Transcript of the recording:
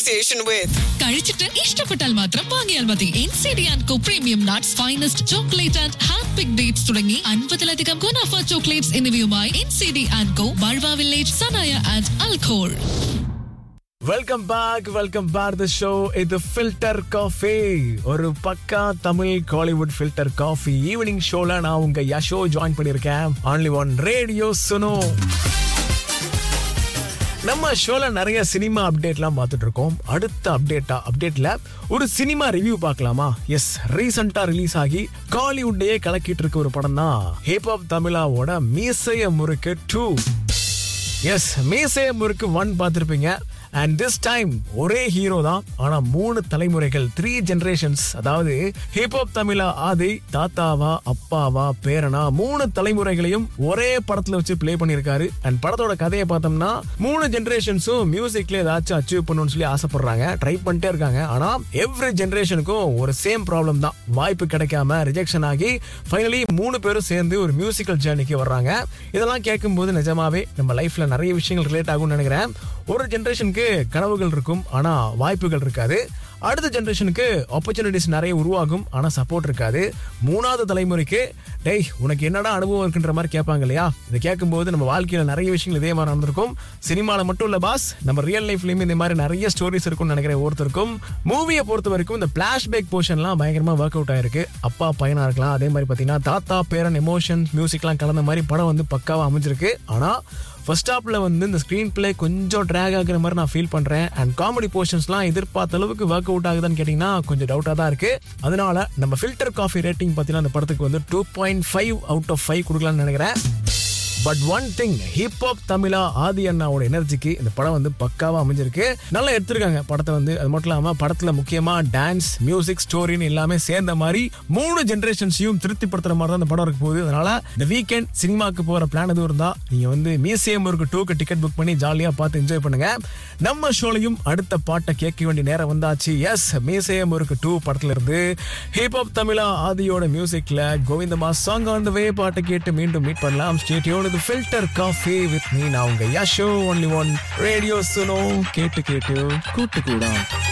association with. കഴിച്ചിട്ട് ഇഷ്ടപ്പെട്ടാൽ മാത്രം വാങ്ങിയാൽ മതി N C D and co premium nuts finest chocolate and hand pick dates തുടങ്ങി അൻപതിലധികം ഗുണാഫ ചോക്ലേറ്റ്സ് എന്നിവയുമായി N C D and co ബൾവ വില്ലേജ് സനായ ആൻഡ് അൽഖോൾ welcome back welcome back the show இது ஃபில்டர் காஃபி ஒரு பக்கா Tamil Kollywood filter coffee evening ஷோல நான் உங்க யஷோ ஜாயின் பண்ணியிருக்கேன் ஆன்லி ஒன் ரேடியோ சுனோ நம்ம ஷோல நிறைய சினிமா அப்டேட்லாம் பார்த்துட்டு இருக்கோம் அடுத்த அப்டேட்டா அப்டேட்ல ஒரு சினிமா ரிவ்யூ பார்க்கலாமா எஸ் ரீசெண்டா ரிலீஸ் ஆகி காலிவுட்டையே கலக்கிட்டு இருக்க ஒரு படம் தான் ஹிப்ஹாப் தமிழாவோட மீசைய முறுக்கு டூ எஸ் மீசைய முறுக்கு ஒன் பார்த்துருப்பீங்க அண்ட் திஸ் டைம் ஒரே ஹீரோ தான் ஆனா மூணு தலைமுறைகள் த்ரீ ஜெனரேஷன்ஸ் அதாவது ஹிப்ஹாப் தமிழா ஆதி தாத்தாவா அப்பாவா பேரனா மூணு தலைமுறைகளையும் ஒரே படத்துல வச்சு ப்ளே பண்ணியிருக்காரு அண்ட் படத்தோட கதையை பார்த்தோம்னா மூணு ஜெனரேஷன்ஸும் மியூசிக்ல ஏதாச்சும் அச்சீவ் பண்ணணும்னு சொல்லி ஆசைப்படுறாங்க ட்ரை பண்ணிட்டே இருக்காங்க ஆனா எவ்ரி ஜெனரேஷனுக்கும் ஒரு சேம் ப்ராப்ளம் தான் வாய்ப்பு கிடைக்காம ரிஜெக்ஷன் ஆகி ஃபைனலி மூணு பேரும் சேர்ந்து ஒரு மியூசிக்கல் ஜேர்னிக்கு வர்றாங்க இதெல்லாம் கேட்கும்போது நிஜமாவே நம்ம லைஃப்ல நிறைய விஷயங்கள் ரிலேட் ஆகும்னு நினைக்கிறேன் ஒரு ஜெனரேஷனுக்கு கனவுகள் இருக்கும் ஆனா வாய்ப்புகள் இருக்காது அடுத்த ஜெனரேஷனுக்கு ஆப்பர்ச்சுனிட்டிஸ் நிறைய உருவாகும் ஆனா சப்போர்ட் இருக்காது மூணாவது தலைமுறைக்கு டேய் உனக்கு என்னடா அனுபவம் இருக்குன்ற மாதிரி கேட்பாங்க இல்லையா இதை கேட்கும்போது நம்ம வாழ்க்கையில நிறைய விஷயங்கள் இதே மாதிரி நடந்திருக்கும் சினிமால மட்டும் இல்ல பாஸ் நம்ம ரியல் லைஃப்லயும் இந்த மாதிரி நிறைய ஸ்டோரிஸ் இருக்கும்னு நினைக்கிறேன் ஒருத்தருக்கும் மூவியை பொறுத்த வரைக்கும் இந்த பிளாஷ்பேக் போர்ஷன்லாம் பயங்கரமா ஒர்க் அவுட் ஆயிருக்கு அப்பா பையனா இருக்கலாம் அதே மாதிரி பாத்தீங்கன்னா தாத்தா பேரன் எமோஷன் மியூசிக்லாம் கலந்த மாதிரி படம் வந்து பக்காவா அமைஞ்சிருக்கு ஆனா ஃபர்ஸ்ட் ஹாப்ல வந்து இந்த ஸ்க்ரீன் பிளே கொஞ்சம் ட்ராக் ஆகுற மாதிரி நான் ஃபீல் பண்றேன் அண்ட் காமெடி போர்ஷன்ஸ்லாம் எதிர்பார்த்த அளவுக்கு ஒர்க் அவுட் ஆகுதான்னு கேட்டிங்கன்னா கொஞ்சம் டவுட்டாக தான் இருக்கு அதனால நம்ம ஃபில்டர் காஃபி ரேட்டிங் பார்த்தீங்கன்னா அந்த படத்துக்கு வந்து two point five out of five கொடுக்கலாம்னு நினைக்கிறேன் பட் ஒன் திங் ஹிப்ஹாப் தமிழா ஆதி அண்ணாவோட எனர்ஜிக்கு இந்த படம் வந்து பக்காவா அமைஞ்சிருக்கு நல்லா எடுத்திருக்காங்க படத்தை வந்து அது மட்டும் இல்லாம படத்துல முக்கியமா டான்ஸ் மியூசிக் ஸ்டோரின்னு எல்லாமே சேர்ந்த மாதிரி மூணு ஜென்ரேஷன்ஸையும் திருப்திப்படுத்துற மாதிரி தான் இந்த படம் இருக்க போகுது அதனால இந்த வீக்கெண்ட் சினிமாக்கு போற பிளான் எதுவும் இருந்தா நீங்க வந்து மியூசியம் இருக்கு டூக்கு டிக்கெட் புக் பண்ணி ஜாலியா பார்த்து என்ஜாய் பண்ணுங்க நம்ம ஷோலையும் அடுத்த பாட்டை கேட்க வேண்டிய நேரம் வந்தாச்சு எஸ் மியூசியம் இருக்கு டூ படத்துல இருந்து ஹிப்ஹாப் தமிழா ஆதியோட மியூசிக்ல கோவிந்தமா சாங் ஆன் த வே பாட்டை கேட்டு மீண்டும் மீட் பண்ணலாம் ஸ்டேட்டியோட இது ஃபில்டர் காஃபி வித் மீ நான் உங்க யஷோ ஒன்லி ஒன் ரேடியோ சுனோ கேட்டு கேட்டு கூட்டு கூட